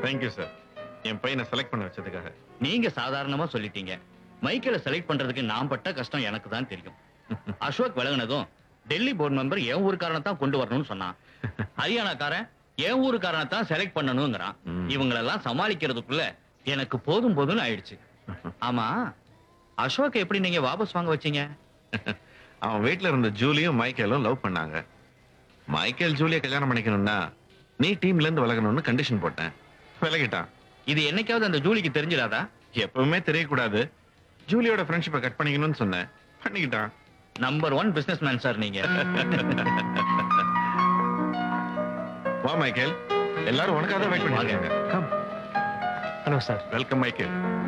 Thank you sir என் பையனை select பண்ண வச்சதுக்காக நீங்க சாதாரணமா சொல்லிட்டீங்க மைக்கேல செலக்ட் பண்றதுக்கு நான் பட்ட கஷ்டம் எனக்கு தான் தெரியும் அசோக் விலகுனதும் டெல்லி போர்டு மெம்பர் என் ஊருக்காரனை தான் கொண்டு வரணும்னு சொன்னான் ஹரியானாக்காரன் என் ஊருக்காரனை தான் செலக்ட் பண்ணணுங்கிறான் ம். இவங்களெல்லாம் சமாளிக்கிறதுக்குள்ள எனக்கு போதும் போதும்னு ஆயிடுச்சு ஆமா அசோக் எப்படி நீங்க வாபஸ் வாங்க வச்சீங்க அவன் வீட்ல இருந்த ஜூலியும் மைக்கேலும் லவ் பண்ணாங்க மைக்கேல் ஜூலியை கல்யாணம் பண்ணிக்கணும்னா நீ டீம்ல இருந்து விலகணும்னு கண்டிஷன் போட்டேன் விலகிட்டான் இது என்னைக்காவது அந்த ஜூலிக்கு தெரிஞ்சிடாதா எப்பவுமே தெரியக்கூடாது ஜூலியோட ஃப்ரெண்ட்ஷிப்பை கட் பண்ணிக்கணும்னு சொன்னேன் பண்ணிக்கிட்டான் number one business man sir நீங்க வா மைக்கேல் எல்லாரும் உனக்காக தான் வெயிட் வாங்க. பண்ணிருக்காங்க come hello sir welcome Michael